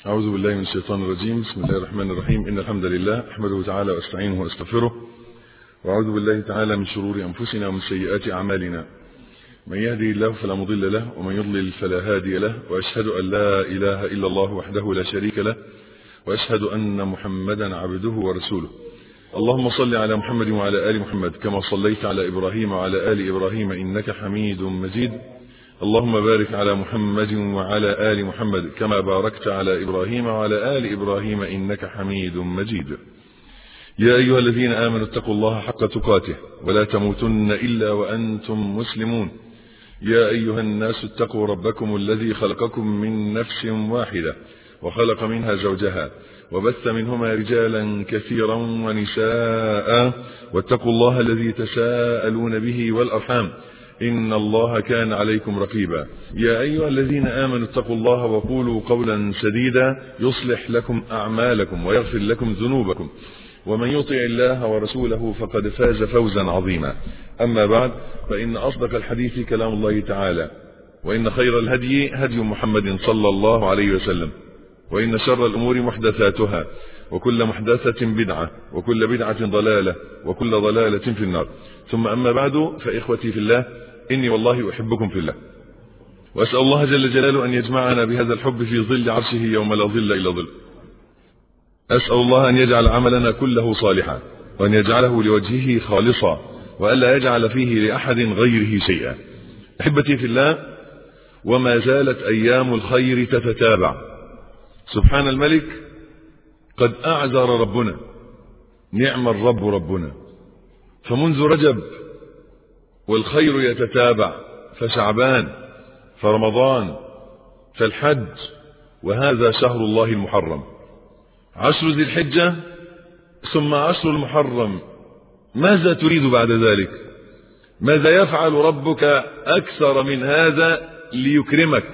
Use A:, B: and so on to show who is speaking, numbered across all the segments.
A: أعوذ بالله من الشيطان الرجيم بسم الله الرحمن الرحيم إن الحمد لله أحمده تعالى وأستعينه وأستغفره وأعوذ بالله تعالى من شرور أنفسنا ومن سيئات أعمالنا من يهدي الله فلا مضل له ومن يضلل فلا هادي له وأشهد أن لا إله إلا الله وحده لا شريك له وأشهد أن محمدا عبده ورسوله اللهم صل على محمد وعلى آل محمد كما صليت على إبراهيم وعلى آل إبراهيم إنك حميد مجيد اللهم بارك على محمد وعلى آل محمد كما باركت على إبراهيم وعلى آل إبراهيم إنك حميد مجيد يا أيها الذين آمنوا اتقوا الله حق تقاته ولا تموتن إلا وأنتم مسلمون يا أيها الناس اتقوا ربكم الذي خلقكم من نفس واحدة وخلق منها زوجها وبث منهما رجالا كثيرا ونساء واتقوا الله الذي تساءلون به والأرحام إن الله كان عليكم رقيبا يا أيها الذين آمنوا اتقوا الله وقولوا قولا سديدا يصلح لكم أعمالكم ويغفر لكم ذنوبكم ومن يطع الله ورسوله فقد فاز فوزا عظيما أما بعد فإن أصدق الحديث كلام الله تعالى وإن خير الهدي هدي محمد صلى الله عليه وسلم وإن شر الأمور محدثاتها وكل محدثة بدعة وكل بدعة ضلالة وكل ضلالة في النار ثم أما بعد فإخوتي في الله إني والله أحبكم في الله وأسأل الله جل جلاله أن يجمعنا بهذا الحب في ظل عرشه يوم لا ظل إلا ظل أسأل الله أن يجعل عملنا كله صالحا وأن يجعله لوجهه خالصا وألا يجعل فيه لأحد غيره شيئا أحبتي في الله وما زالت أيام الخير تتتابع سبحان الملك قد أعذر ربنا نعم الرب ربنا فمنذ رجب والخير يتتابع فشعبان فرمضان فالحج وهذا شهر الله المحرم عشر ذي الحجة ثم عشر المحرم ماذا تريد بعد ذلك ماذا يفعل ربك أكثر من هذا ليكرمك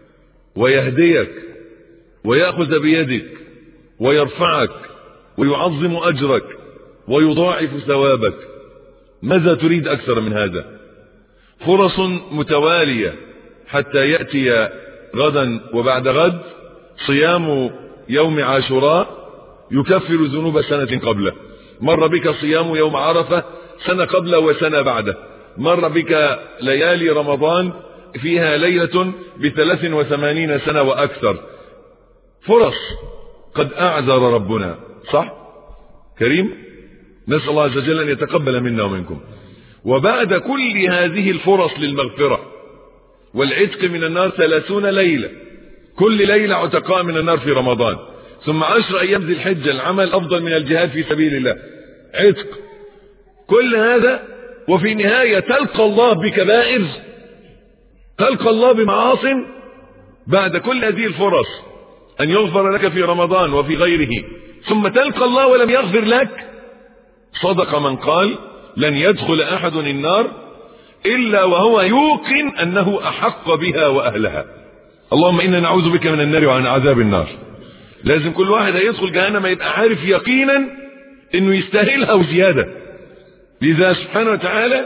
A: ويهديك ويأخذ بيدك ويرفعك ويعظم أجرك ويضاعف ثوابك ماذا تريد أكثر من هذا فرص متوالية حتى يأتي غدا وبعد غد صيام يوم عاشوراء يكفر ذنوب سنة قبله مر بك صيام يوم عرفة سنة قبله وسنة بعده مر بك ليالي رمضان فيها ليلة بثلاث وثمانين سنة وأكثر فرص قد أعذر ربنا صح كريم نسأل الله عز وجل أن يتقبل منا ومنكم وبعد كل هذه الفرص للمغفرة والعتق من النار ثلاثون ليلة كل ليلة عتقاء من النار في رمضان ثم عشر أيام ذي الحجة العمل أفضل من الجهاد في سبيل الله عتق كل هذا وفي النهاية تلقى الله بكبائر تلقى الله بمعاص بعد كل هذه الفرص أن يغفر لك في رمضان وفي غيره ثم تلقى الله ولم يغفر لك صدق من قال لن يدخل أحد النار إلا وهو يوقن أنه أحق بها وأهلها اللهم إنا نعوذ بك من النار وعن عذاب النار لازم كل واحد هيدخل جهنم يبقى عارف يقينا انه يستاهلها وزيادة لذا سبحانه وتعالى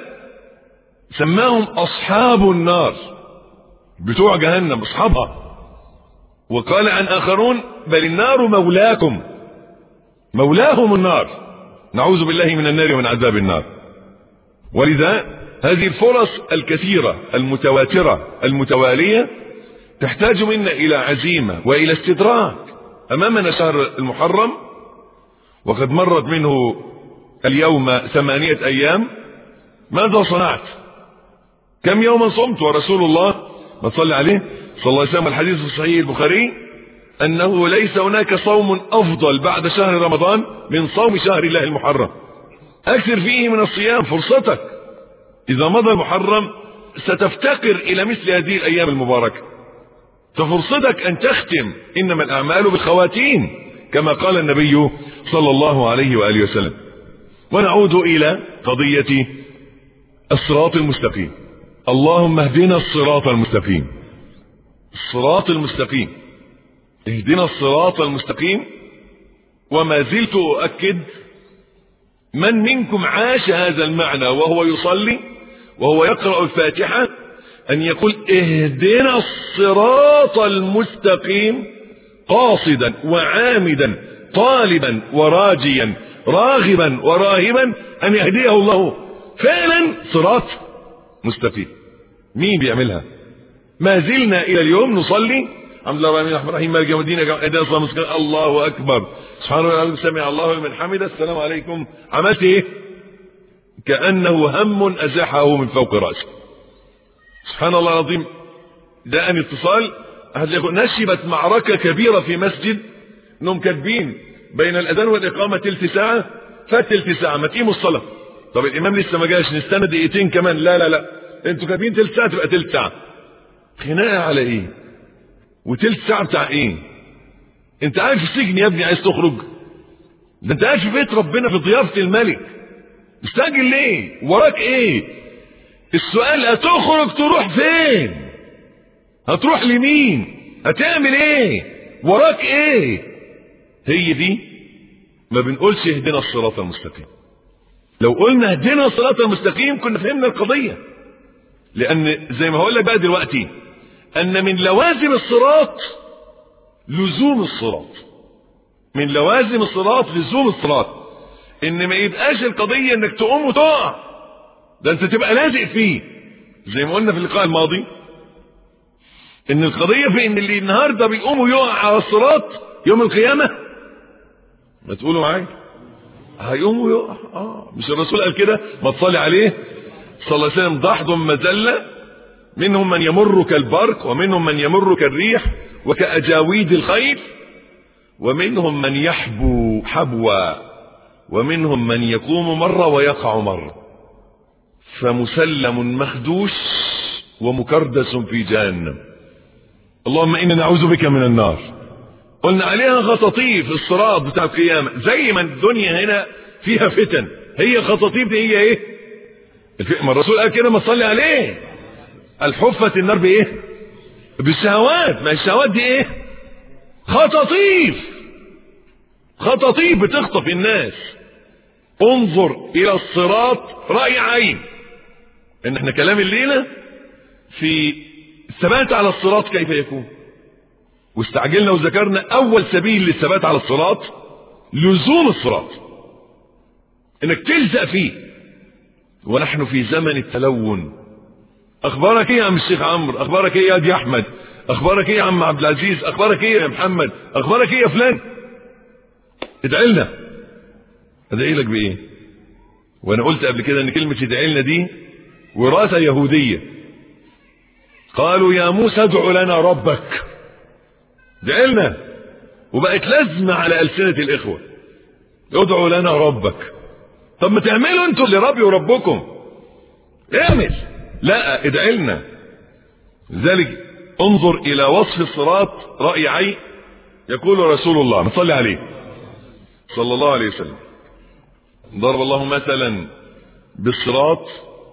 A: سماهم اصحاب النار بتوع جهنم اصحابها وقال عن اخرون بل النار مولاكم مولاهم النار نعوذ بالله من النار ومن عذاب النار ولذا هذه الفرص الكثيرة المتواترة المتوالية تحتاج منا إلى عزيمة وإلى استدراك أمامنا شهر المحرم وقد مرت منه اليوم ثمانية أيام ماذا صنعت كم يوما صمت ورسول الله ما تصلي عليه صلى الله عليه وسلم الحديث في صحيح البخاري أنه ليس هناك صوم أفضل بعد شهر رمضان من صوم شهر الله المحرم أكثر فيه من الصيام فرصتك إذا مضى المحرم ستفتقر إلى مثل هذه الأيام المباركة ففرصتك أن تختم إنما الأعمال بالخواتيم كما قال النبي صلى الله عليه وآله وسلم ونعود إلى قضية الصراط المستقيم اللهم اهدنا الصراط المستقيم الصراط المستقيم اهدنا الصراط المستقيم وما زلت أؤكد من منكم عاش هذا المعنى وهو يصلي وهو يقرأ الفاتحة أن يقول اهدنا الصراط المستقيم قاصدا وعامدا طالبا وراجيا راغبا وراهبا ان يهديه الله فعلا صراط مستقيم مين بيعملها ما زلنا الى اليوم نصلي الحمد لله الرحمن الرحيم الرحيم مالك يوم الدين اهدنا الصراط المستقيم الله اكبر سبحان الله العظيم سمع الله لمن حمده السلام عليكم عملت ايه كانه هم ازاحه من فوق راسه سبحان الله العظيم جاءني اتصال هتلاقوا نشبت معركة كبيرة في مسجد انهم كاتبين بين الاذان والاقامة تلت ساعة فات تلت ساعة ما تقيموا الصلاة طب الامام لسه ما جاش نستنى دقيقتين كمان لا لا لا انتوا كاتبين تلت ساعة تبقى تلت ساعة خناقة على ايه وتلت ساعة بتاع ايه انت قاعد في السجن يا ابني عايز تخرج ده انت قاعد في بيت ربنا في ضيافة الملك مستعجل ليه وراك ايه السؤال هتخرج تروح فين هتروح لمين هتعمل ايه وراك ايه هي دي ما بنقولش اهدنا الصراط المستقيم لو قلنا اهدنا الصراط المستقيم كنا فهمنا القضية لان زي ما هقول لك بقى دلوقتي ان من لوازم الصراط لزوم الصراط من لوازم الصراط لزوم الصراط ان ما يبقاش القضية انك تقوم وتقع ده انت تبقى لازق فيه زي ما قلنا في اللقاء الماضي ان القضية في ان اللي النهاردة بيقوم ويقع على الصراط يوم القيامة ما تقولوا معايا هيقوم ويقع اه مش الرسول قال كده ما تصلي عليه صلى الله عليه وسلم ضحض مذلة منهم من يمر كالبرق ومنهم من يمر كالريح وكأجاويد الخيل ومنهم من يحبو حبوا ومنهم من يقوم مرة ويقع مرة فمسلم مخدوش ومكردس في جهنم اللهم إنا نعوذ بك من النار قلنا عليها خطاطيف الصراط بتاع القيامة زي ما الدنيا هنا فيها فتن هي خطاطيف دي هي ايه ما الرسول قال كده ما تصلي عليه الحفة النار بايه بالشهوات ما الشهوات دي ايه خطاطيف خطاطيف بتخطف الناس انظر الى الصراط رأي عين ان احنا كلام الليلة في الثبات على الصراط كيف يكون واستعجلنا وذكرنا اول سبيل للثبات على الصراط لزوم الصراط انك تلزق فيه ونحن في زمن التلون اخبارك ايه يا عم الشيخ عمرو اخبارك ايه يا دي احمد اخبارك ايه يا عم عبد العزيز اخبارك ايه يا محمد اخبارك ايه يا فلان ادعي لنا ادعي لك بايه وانا قلت قبل كده ان كلمه ادعي لنا دي وراثه يهوديه قالوا يا موسى ادع لنا ربك ادعي لنا وبقت لازمه على السنه الاخوه ادعوا لنا ربك طب ما تعملوا انتوا اللي ربي وربكم اعمل لا ادعي لنا لذلك انظر الى وصف الصراط رأي عين يقول رسول الله نصلي عليه صلى الله عليه وسلم ضرب الله مثلا بالصراط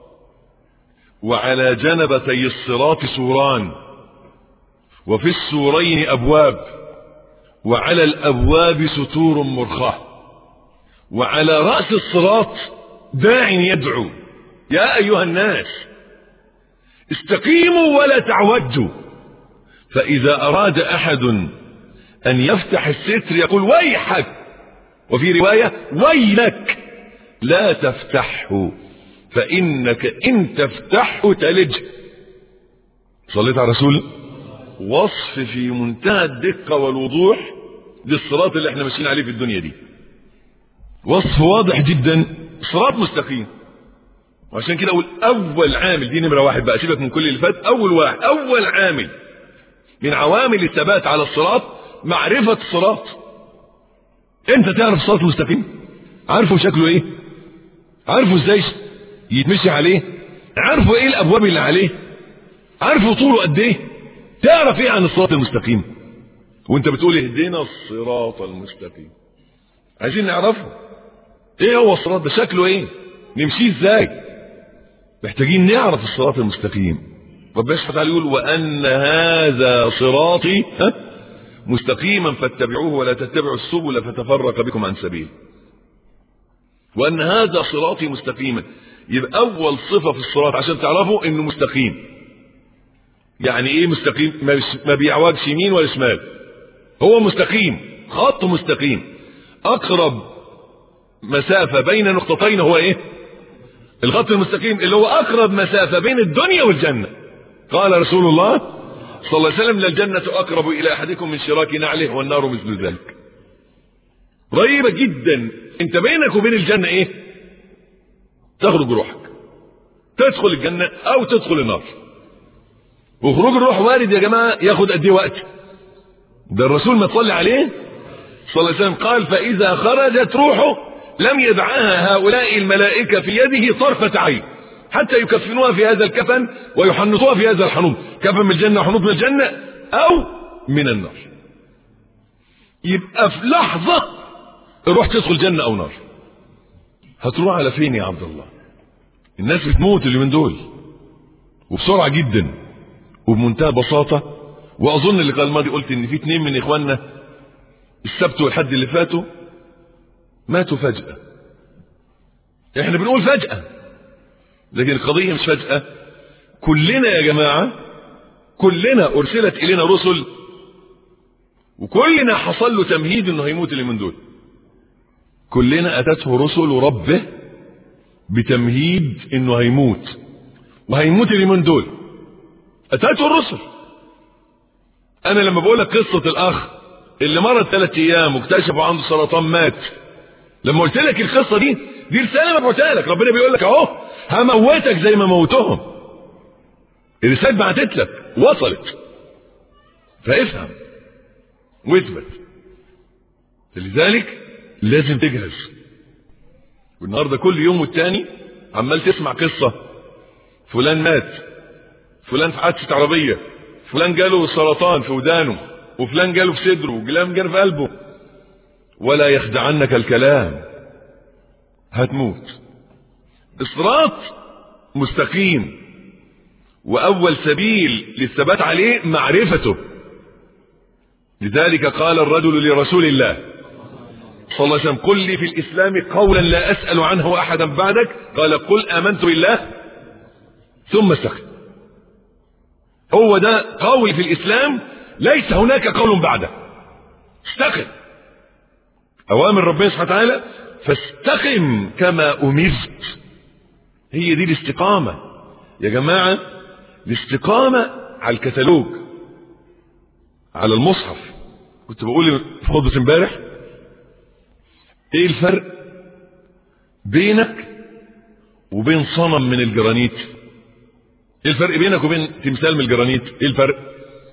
A: وعلى جنبتي الصراط سوران وفي السورين ابواب وعلى الابواب ستور مرخاه وعلى رأس الصراط داع يدعو يا أيها الناس استقيموا ولا تعوجوا فإذا أراد أحد أن يفتح الستر يقول ويحك وفي رواية ويلك لا تفتحه فإنك إن تفتحه تلج صليت على رسول وصف في منتهى الدقة والوضوح للصراط اللي احنا ماشيين عليه في الدنيا دي وصف واضح جدا صراط مستقيم وعشان كده اقول اول عامل دي نمره واحد بقى سيبك من كل اللي فات اول واحد اول عامل من عوامل الثبات على الصراط معرفه الصراط انت تعرف الصراط المستقيم عارفه شكله ايه عارفه ازاي يتمشي عليه عارفه ايه الابواب اللي عليه عارفه طوله قد ايه تعرف ايه عن الصراط المستقيم وانت بتقول اهدنا الصراط المستقيم عايزين نعرفه ايه هو الصراط ده شكله ايه نمشيه ازاي محتاجين نعرف الصراط المستقيم ربنا سبحانه وتعالى يقول وان هذا صراطي ها مستقيما فاتبعوه ولا تتبعوا السبل فتفرق بكم عن سبيل وان هذا صراطي مستقيما يبقى اول صفه في الصراط عشان تعرفوا انه مستقيم يعني ايه مستقيم ما بيعوجش يمين ولا شمال هو مستقيم خط مستقيم اقرب مسافة بين نقطتين هو ايه الخط المستقيم اللي هو اقرب مسافة بين الدنيا والجنة قال رسول الله صلى الله عليه وسلم للجنة اقرب الى احدكم من شراك نعله والنار مثل ذلك قريبة جدا انت بينك وبين الجنة ايه تخرج روحك تدخل الجنة او تدخل النار وخروج الروح وارد يا جماعة ياخد قد ايه وقت ده الرسول ما تصلي عليه صلى الله عليه وسلم قال فاذا خرجت روحه لم يدعها هؤلاء الملائكة في يده طرفة عين حتى يكفنوها في هذا الكفن ويحنطوها في هذا الحنوط كفن من الجنة وحنوط من الجنة او من النار يبقى في لحظة الروح تدخل جنة او نار هتروح على فين يا عبد الله الناس بتموت اللي من دول وبسرعة جدا وبمنتهى بساطة واظن اللي قال الماضي قلت ان في اتنين من اخواننا السبت والحد اللي فاتوا ماتوا فجأة احنا بنقول فجأة لكن القضية مش فجأة كلنا يا جماعة كلنا ارسلت الينا رسل وكلنا حصل له تمهيد انه هيموت اللي من دول كلنا اتته رسل ربه بتمهيد انه هيموت وهيموت اللي من دول اتته الرسل انا لما بقول لك قصة الاخ اللي مرض ثلاث ايام واكتشفوا عنده سرطان مات لما قلت لك القصه دي دي رساله مبعوثه لك ربنا بيقول لك اهو هموتك زي ما موتهم الرساله بعتت لك وصلت فافهم واثبت فلذلك لازم تجهز والنهارده كل يوم والتاني عمال تسمع قصه فلان مات فلان في حادثه عربيه فلان جاله سرطان في ودانه وفلان جاله في صدره وفلان جاله في قلبه ولا يخدعنك الكلام هتموت الصراط مستقيم واول سبيل للثبات عليه معرفته لذلك قال الرجل لرسول الله صلى الله عليه وسلم قل لي في الاسلام قولا لا اسال عنه احدا بعدك قال قل امنت بالله ثم استقم هو ده قول في الاسلام ليس هناك قول بعده استقم اوامر ربنا سبحانه وتعالى فاستقم كما امرت هي دي الاستقامة يا جماعة الاستقامة على الكتالوج على المصحف كنت بقول في خطبة امبارح ايه الفرق بينك وبين صنم من الجرانيت ايه الفرق بينك وبين تمثال من الجرانيت ايه الفرق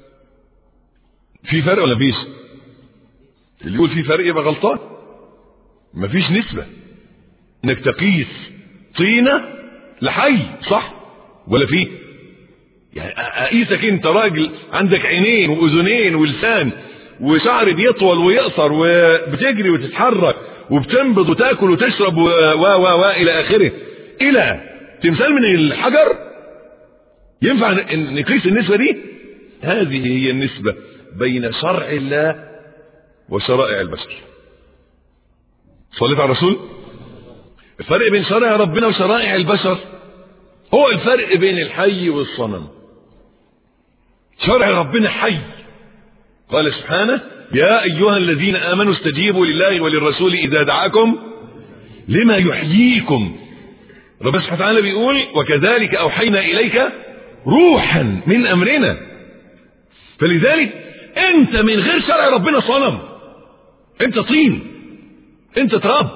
A: في فرق ولا مفيش اللي يقول في فرق يبقى غلطان مفيش نسبة انك تقيس طينة لحي صح ولا فيه يعني اقيسك انت راجل عندك عينين واذنين ولسان وشعر بيطول ويقصر وبتجري وتتحرك وبتنبض وتاكل وتشرب و و و الى اخره الى تمثال من الحجر ينفع نقيس النسبة دي هذه هي النسبة بين شرع الله وشرائع البشر صليت على الرسول الفرق بين شرع ربنا وشرائع البشر هو الفرق بين الحي والصنم شرع ربنا حي قال سبحانه يا أيها الذين آمنوا استجيبوا لله وللرسول إذا دعاكم لما يحييكم ربنا سبحانه وتعالى بيقول وكذلك أوحينا إليك روحا من أمرنا فلذلك أنت من غير شرع ربنا صنم أنت طين أنت تراب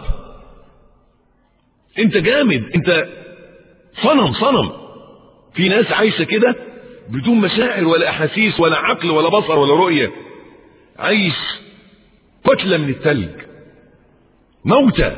A: أنت جامد أنت صنم صنم في ناس عايشة كده بدون مشاعر ولا أحاسيس ولا عقل ولا بصر ولا رؤية عايش كتلة من التلج موتى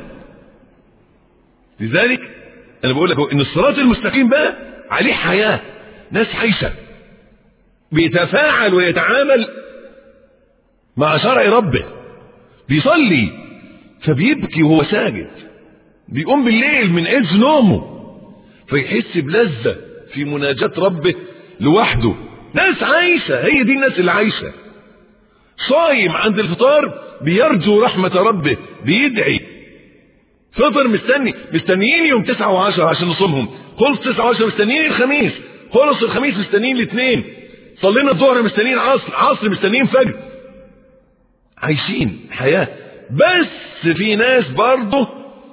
A: لذلك أنا بقول لك إن الصراط المستقيم بقى عليه حياة ناس عايشة بيتفاعل ويتعامل مع شرع ربه بيصلي فبيبكي وهو ساجد بيقوم بالليل من عز نومه فيحس بلذة في مناجاة ربه لوحده ناس عايشة هي دي الناس اللي عايشة صايم عند الفطار بيرجو رحمة ربه بيدعي فطر مستني مستنيين يوم تسعة وعشرة عشان نصومهم خلص تسعة وعشرة مستنيين الخميس خلص الخميس مستنيين الاثنين صلينا الظهر مستنيين عصر عصر مستنيين فجر عايشين حياة بس في ناس برضه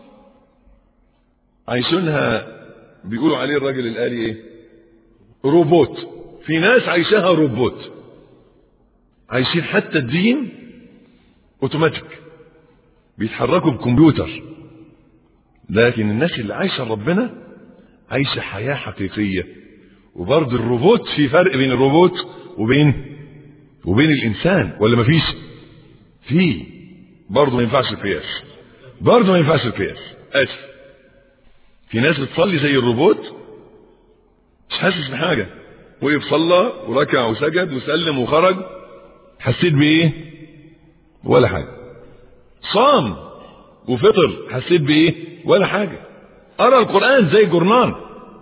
A: عايشينها بيقولوا عليه الراجل الآلي ايه روبوت في ناس عايشاها روبوت عايشين حتى الدين اوتوماتيك بيتحركوا بكمبيوتر لكن الناس اللي عايشه ربنا عايشه حياه حقيقيه وبرضه الروبوت في فرق بين الروبوت وبين وبين الانسان ولا مفيش في برضه ما ينفعش القياس برضه ما ينفعش القياس اسف في ناس بتصلي زي الروبوت مش حاسس بحاجه وقف صلى وركع وسجد وسلم وخرج حسيت بايه ولا حاجه صام وفطر حسيت بايه ولا حاجه قرا القران زي جورنان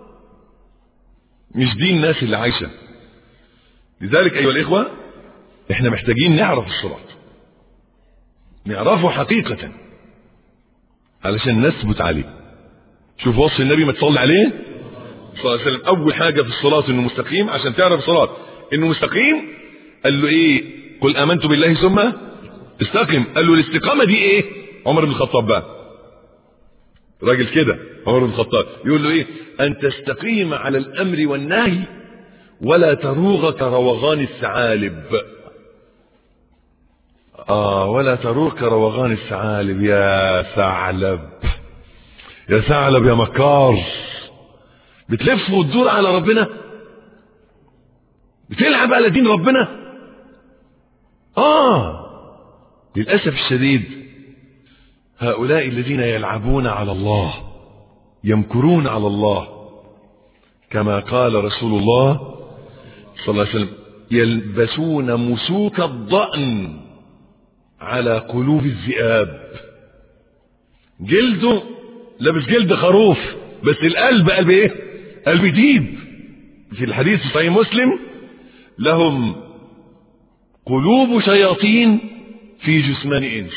A: مش دي الناس اللي عايشه لذلك ايها الاخوه احنا محتاجين نعرف الصراط نعرفه حقيقه علشان نثبت عليه شوف وصف النبي ما تصلي عليه صلى الله عليه وسلم اول حاجه في الصلاه انه مستقيم عشان تعرف الصلاه انه مستقيم قال له ايه قل امنت بالله ثم استقم قال له الاستقامه دي ايه عمر بن الخطاب بقى راجل كده عمر بن الخطاب يقول له ايه ان تستقيم على الامر والنهي ولا تروغ كروغان الثعالب اه ولا تروغ كروغان الثعالب يا ثعلب يا ثعلب يا مكار بتلف وتدور على ربنا بتلعب على دين ربنا اه للاسف الشديد هؤلاء الذين يلعبون على الله يمكرون على الله كما قال رسول الله صلى الله عليه وسلم يلبسون مسوك الضأن على قلوب الذئاب جلده لابس جلد خروف بس القلب قلب ايه قلب ديب في الحديث في صحيح مسلم لهم قلوب شياطين في جثمان انس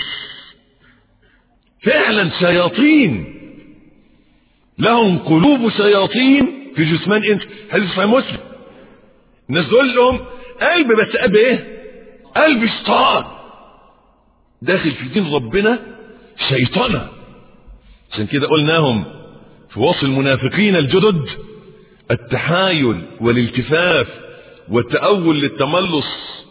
A: فعلا شياطين لهم قلوب شياطين في جثمان انس حديث صحيح مسلم الناس دول لهم قلب بس قلب ايه قلب شيطان داخل في دين ربنا شيطانه عشان كده قلناهم في وصف المنافقين الجدد التحايل والالتفاف والتأول للتملص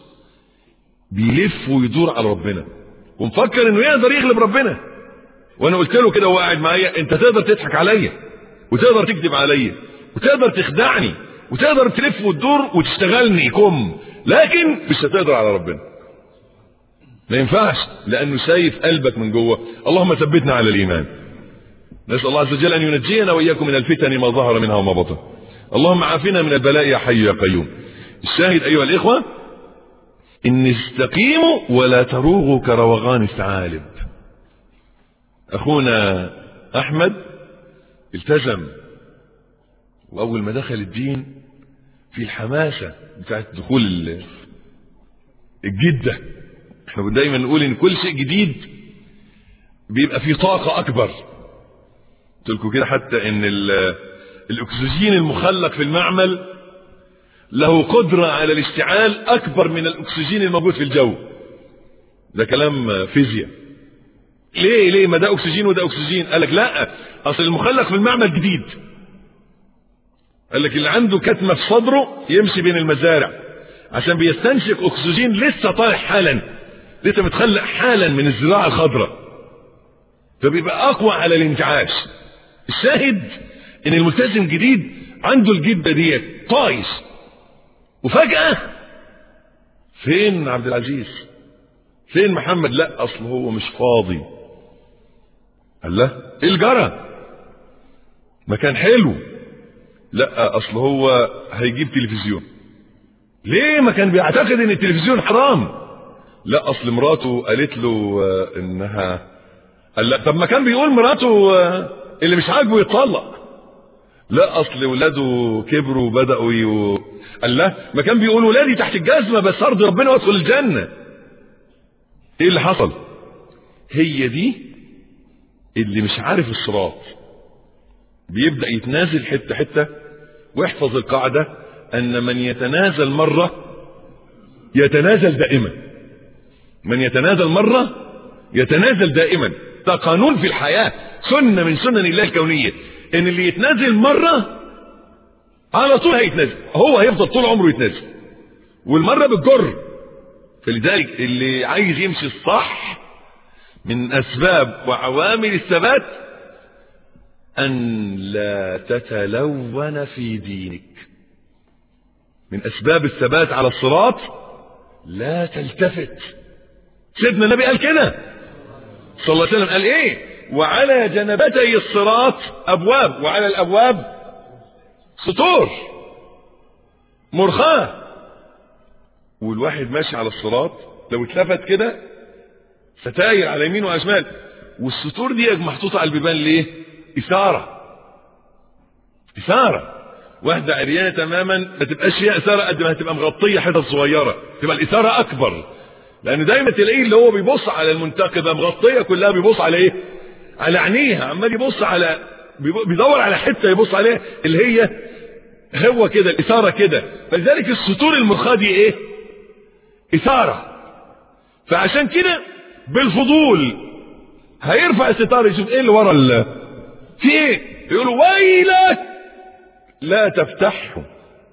A: بيلف ويدور على ربنا ومفكر انه يقدر يغلب ربنا وانا قلت له كده وهو قاعد معايا انت تقدر تضحك عليا وتقدر تكذب عليا وتقدر تخدعني وتقدر تلف وتدور وتشتغلني كم لكن مش هتقدر على ربنا ما ينفعش لانه شايف قلبك من جوه اللهم ثبتنا على الايمان نسال الله عز وجل ان ينجينا واياكم من الفتن ما ظهر منها وما بطن اللهم عافنا من البلاء يا حي يا قيوم الشاهد ايها الاخوه ان استقيموا ولا تروغوا كروغان الثعالب اخونا احمد التزم واول ما دخل الدين في الحماسه بتاعت دخول الجده احنا دايما نقول ان كل شيء جديد بيبقى فيه طاقه اكبر قلت لكم كده حتى ان الاكسجين المخلق في المعمل له قدرة على الاشتعال أكبر من الأكسجين الموجود في الجو ده كلام فيزياء ليه ليه ما ده أكسجين وده أكسجين قال لك لا أصل المخلق في المعمل جديد قال لك اللي عنده كتمة في صدره يمشي بين المزارع عشان بيستنشق أكسجين لسه طالع حالا لسه متخلق حالا من الزراعة الخضراء فبيبقى أقوى على الانتعاش الشاهد ان الملتزم جديد عنده الجبة ديت طايش وفجأة فين عبد العزيز فين محمد لا اصل هو مش فاضي قال له ايه الجرى مكان حلو لا اصل هو هيجيب تلفزيون ليه ما كان بيعتقد ان التلفزيون حرام لا اصل مراته قالت له انها قال لا طب ما كان بيقول مراته اللي مش عاجبه يتطلق لا اصل ولاده كبروا وبداوا يو... قال لا ما كان بيقول ولادي تحت الجزمه بس ارضي ربنا وادخل الجنه ايه اللي حصل هي دي اللي مش عارف الصراط بيبدا يتنازل حته حته واحفظ القاعده ان من يتنازل مره يتنازل دائما من يتنازل مرة يتنازل دائما ده قانون في الحياة سنة من سنن الله الكونية ان اللي يتنازل مرة على طول هيتنازل هو هيفضل طول عمره يتنازل والمرة بتجر فلذلك اللي عايز يمشي الصح من اسباب وعوامل الثبات ان لا تتلون في دينك من اسباب الثبات على الصراط لا تلتفت سيدنا النبي قال كده صلى الله عليه وسلم قال ايه وعلى جنبتي الصراط ابواب وعلى الابواب سطور مرخاه والواحد ماشي على الصراط لو اتلفت كده ستاير على يمين وعلى شمال والسطور دي محطوطه على البيبان ليه اثاره اثاره واحده عريانه تماما ما تبقاش فيها اثاره قد ما هتبقى مغطيه حتت صغيره تبقى الاثاره اكبر لان دايما تلاقيه اللي هو بيبص على المنتقبه مغطيه كلها بيبص على ايه على عينيها عمال يبص على بيدور على حته يبص عليها اللي هي هو كده الاثاره كده فلذلك السطور المرخاه دي ايه اثاره فعشان كده بالفضول هيرفع الستار يشوف ايه اللي ورا ال في ايه يقولوا ويلك لا تفتحه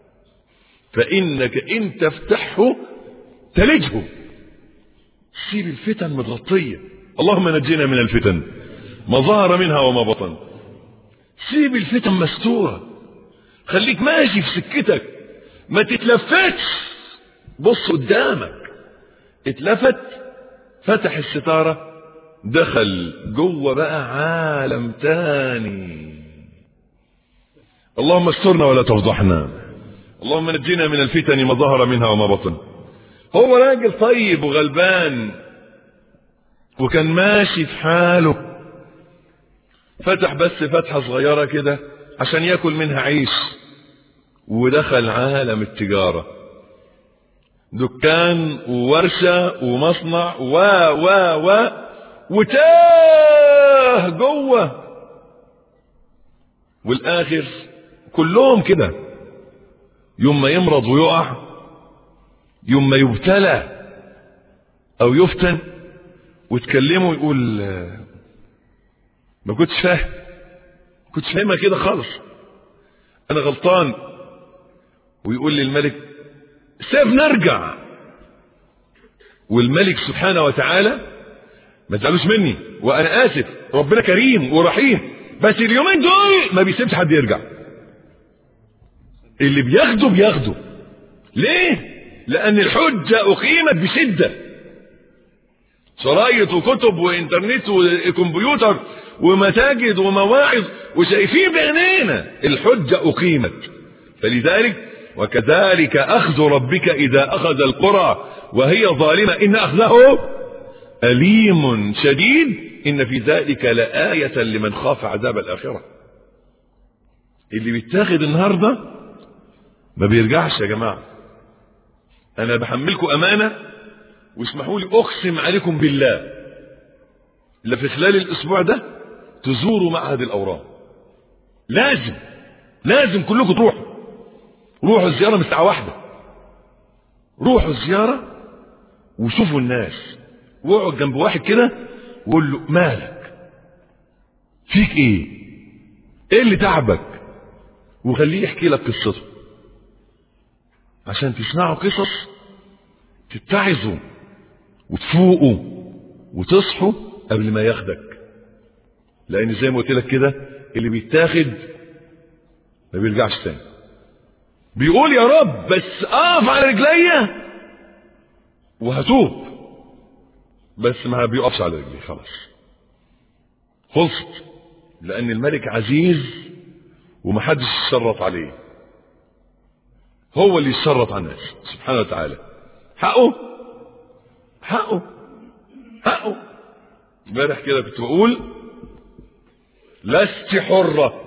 A: فانك ان تفتحه تلجه سيب الفتن متغطيه اللهم نجينا من الفتن ما ظهر منها وما بطن سيب الفتن مستوره خليك ماشي في سكتك ما تتلفتش بص قدامك اتلفت فتح الستاره دخل جوه بقى عالم تاني اللهم استرنا ولا تفضحنا اللهم نجينا من الفتن ما ظهر منها وما بطن هو راجل طيب وغلبان وكان ماشي في حاله فتح بس فتحة صغيرة كده عشان ياكل منها عيش ودخل عالم التجارة دكان وورشة ومصنع و و و وتاه جوه والاخر كلهم كده يوم ما يمرض ويقع يوم ما يبتلى او يفتن وتكلمه يقول ما كنتش فاهم ما كنتش فاهمها كده خالص انا غلطان ويقول للملك سيب نرجع والملك سبحانه وتعالى ما تزعلوش مني وانا اسف ربنا كريم ورحيم بس اليومين دول ما بيسيبش حد يرجع اللي بياخده بياخده ليه لان الحجة اقيمت بشدة شرايط وكتب وانترنت وكمبيوتر ومساجد ومواعظ وشايفين بعينينا الحجة اقيمت فلذلك وكذلك اخذ ربك اذا اخذ القرى وهي ظالمة ان اخذه أليم شديد إن في ذلك لآية لمن خاف عذاب الآخرة اللي بيتاخد النهاردة ما بيرجعش يا جماعة أنا بحملكم أمانة واسمحوا لي أقسم عليكم بالله إلا في خلال الأسبوع ده تزوروا معهد الأورام لازم لازم كلكم تروحوا روحوا الزيارة من الساعة واحدة روحوا الزيارة وشوفوا الناس واقعد جنب واحد كده وقول له مالك فيك ايه ايه اللي تعبك وخليه يحكي لك قصته عشان تسمعوا قصص تتعظوا وتفوقوا وتصحوا قبل ما ياخدك لان زي ما قلت لك كده اللي بيتاخد ما بيرجعش تاني بيقول يا رب بس اقف على رجليا وهتوب بس ما بيقفش على رجليه خلاص خلصت لان الملك عزيز ومحدش يشرط عليه هو اللي يشرط على الناس سبحانه وتعالى حقه حقه حقه امبارح كده كنت بقول لست حرة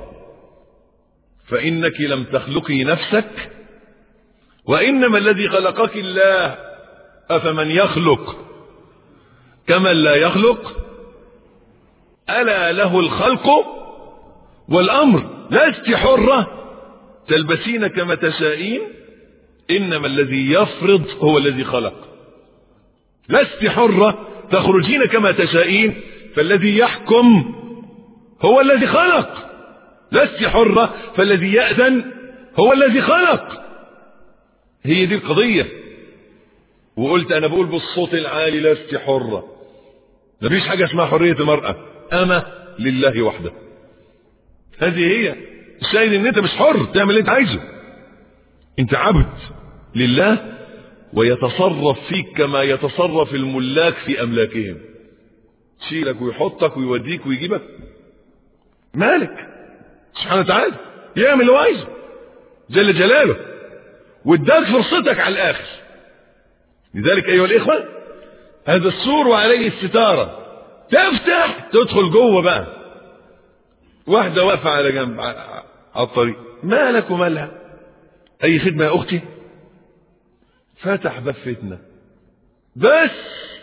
A: فإنك لم تخلقي نفسك وإنما الذي خلقك الله أفمن يخلق كمن لا يخلق ألا له الخلق والأمر لست حرة تلبسين كما تشائين إنما الذي يفرض هو الذي خلق لست حرة تخرجين كما تشائين فالذي يحكم هو الذي خلق لست حرة فالذي يأذن هو الذي خلق هي دي القضية وقلت أنا بقول بالصوت العالي لست حرة مفيش حاجة اسمها حرية المرأة أما لله وحده هذه هي الشاهد ان انت مش حر تعمل اللي انت عايزه انت عبد لله ويتصرف فيك كما يتصرف الملاك في املاكهم يشيلك ويحطك ويوديك ويجيبك مالك سبحانه وتعالى يعمل اللي هو عايزه جل جلاله واداك فرصتك على الاخر لذلك ايها الاخوه هذا السور وعليه الستاره تفتح تدخل جوه بقى واحده واقفه على جنب على الطريق مالك ومالها اي خدمه يا اختي فتح باب فتنه بس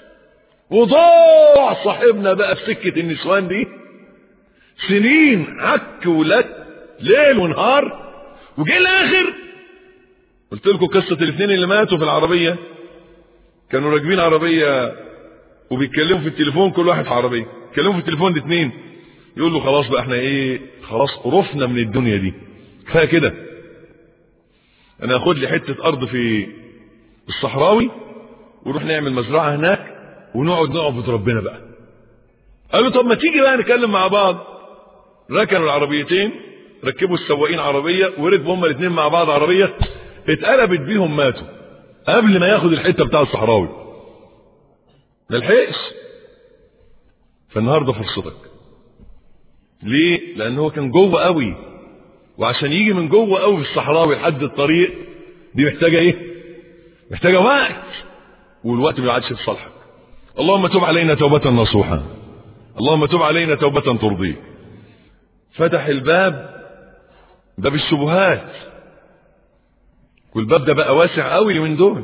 A: وضاع صاحبنا بقى في سكه النسوان دي سنين عك ولك ليل ونهار وجه الاخر قلت لكم قصه الاثنين اللي ماتوا في العربيه كانوا راكبين عربيه وبيتكلموا في التليفون كل واحد في عربيه يتكلموا في التليفون الاثنين يقول له خلاص بقى احنا ايه خلاص قرفنا من الدنيا دي كفايه كده انا هاخد لي حته ارض في الصحراوي ونروح نعمل مزرعه هناك ونقعد نعبد ربنا بقى قال له طب ما تيجي بقى نتكلم مع بعض ركنوا العربيتين ركبوا السواقين عربيه وركبوا هما الاثنين مع بعض عربيه اتقلبت بيهم ماتوا قبل ما ياخد الحته بتاع الصحراوي ما لحقش فالنهارده فرصتك ليه لان هو كان جوه قوي وعشان يجي من جوه قوي في الصحراوي لحد الطريق دي محتاجه ايه محتاجه وقت والوقت ما عادش في صالحك اللهم تب علينا توبه نصوحه اللهم تب علينا توبه ترضيك فتح الباب باب الشبهات والباب ده بقى واسع قوي من دول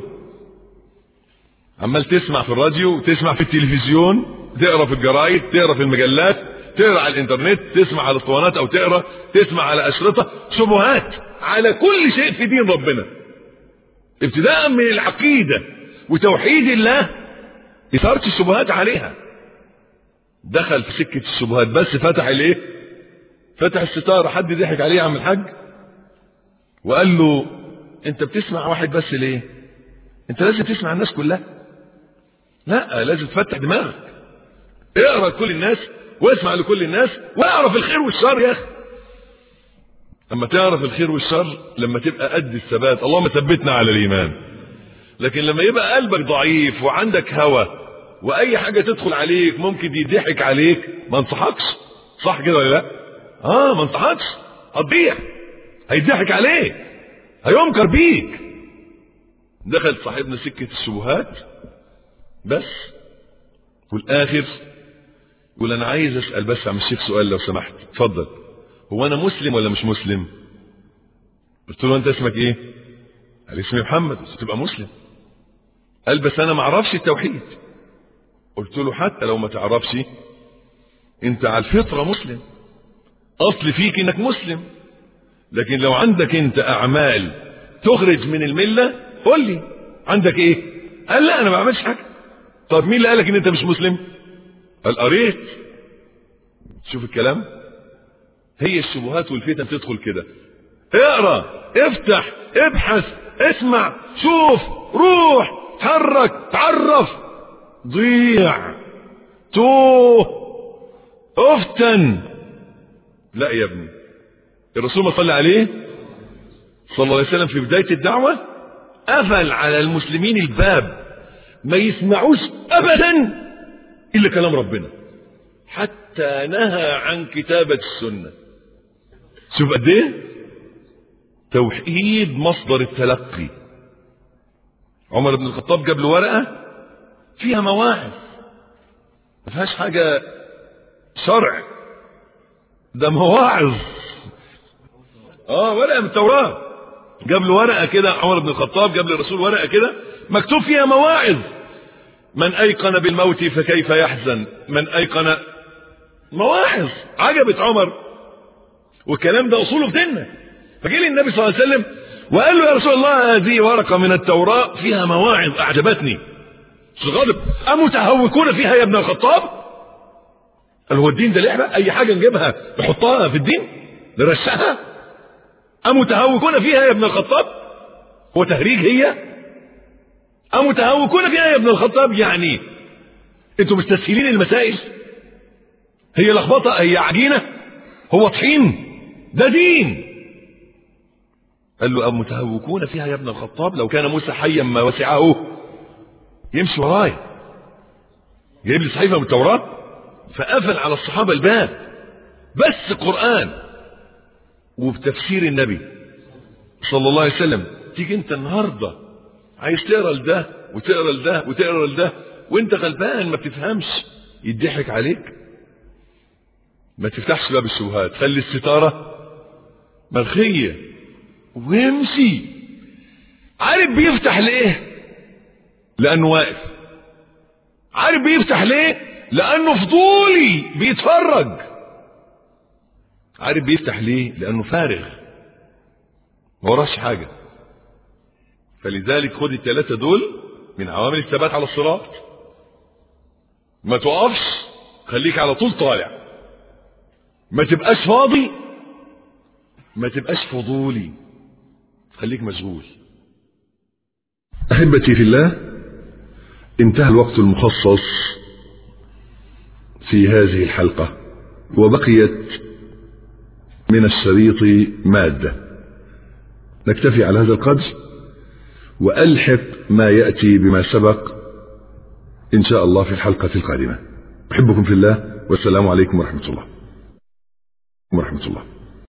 A: عمال تسمع في الراديو تسمع في التلفزيون تقرا في الجرايد تقرا في المجلات تقرا على الانترنت تسمع على الاسطوانات او تقرا تسمع على اشرطه شبهات على كل شيء في دين ربنا ابتداء من العقيده وتوحيد الله اثاره الشبهات عليها دخل في سكه الشبهات بس فتح الايه فتح الستاره حد ضحك عليه يا عم الحاج وقال له انت بتسمع واحد بس ليه انت لازم تسمع الناس كلها لا لازم تفتح دماغك اقرا لكل الناس واسمع لكل الناس واعرف الخير والشر يا اخي اما تعرف الخير والشر لما تبقى قد الثبات اللهم ثبتنا على الايمان لكن لما يبقى قلبك ضعيف وعندك هوى واي حاجه تدخل عليك ممكن يضحك عليك ما انصحكش صح كده ولا لا اه ما انصحكش هتضيع هيضحك عليك هينكر بيك دخل صاحبنا سكه الشبهات بس والاخر يقول انا عايز اسال بس عم الشيخ سؤال لو سمحت اتفضل هو انا مسلم ولا مش مسلم قلت له انت اسمك ايه قال اسمي محمد بس تبقى مسلم قال بس انا ما اعرفش التوحيد قلت له حتى لو ما تعرفش انت على الفطره مسلم اصل فيك انك مسلم لكن لو عندك انت اعمال تخرج من المله قول لي عندك ايه قال لا انا ما بعملش حاجه طب مين اللي قالك ان انت مش مسلم قال قريت شوف الكلام هي الشبهات والفتن تدخل كده اقرا افتح ابحث اسمع شوف روح تحرك تعرف ضيع توه افتن لا يا ابني الرسول ما صلى عليه صلى الله عليه وسلم في بداية الدعوة قفل على المسلمين الباب ما يسمعوش ابدا الا كلام ربنا حتى نهى عن كتابة السنة شوف قد ايه توحيد مصدر التلقي عمر بن الخطاب جاب له ورقة فيها مواعظ ما فيهاش حاجة شرع ده مواعظ اه ورقة من التوراة جاب له ورقة كده عمر بن الخطاب جاب للرسول ورقة كده مكتوب فيها مواعظ من أيقن بالموت فكيف يحزن من أيقن مواعظ عجبت عمر والكلام ده أصوله في ديننا فجه لي النبي صلى الله عليه وسلم وقال له يا رسول الله هذه ورقة من التوراة فيها مواعظ أعجبتني غاضب أمتهوكون فيها يا ابن الخطاب قال هو الدين ده لعبة أي حاجة نجيبها نحطها في الدين نرسها أمتهوكون فيها يا ابن الخطاب هو تهريج هي أمتهوكون فيها يا ابن الخطاب يعني انتوا مستسهلين المسائل هي لخبطة هي عجينة هو طحين ده دين قال له أمتهوكون فيها يا ابن الخطاب لو كان موسى حيا ما وسعه يمشي وراي جايب لي صحيفة من التوراة فقفل على الصحابة الباب بس قرآن وبتفسير النبي صلى الله عليه وسلم تيجي انت النهاردة عايز تقرا لده وتقرا لده وتقرا لده وانت غلبان ما بتفهمش يضحك عليك ما تفتحش باب الشبهات خلي الستارة مرخية وامشي عارف بيفتح ليه لانه واقف عارف بيفتح ليه لانه فضولي بيتفرج عارف بيفتح ليه لانه فارغ ما وراش حاجة فلذلك خد الثلاثة دول من عوامل الثبات على الصراط ما تقفش خليك على طول طالع ما تبقاش فاضي ما تبقاش فضولي خليك مشغول احبتي في الله انتهى الوقت المخصص في هذه الحلقة وبقيت من الشريط مادة نكتفي على هذا القدر وألحق ما يأتي بما سبق إن شاء الله في الحلقة القادمة أحبكم في الله والسلام عليكم ورحمة الله ورحمة الله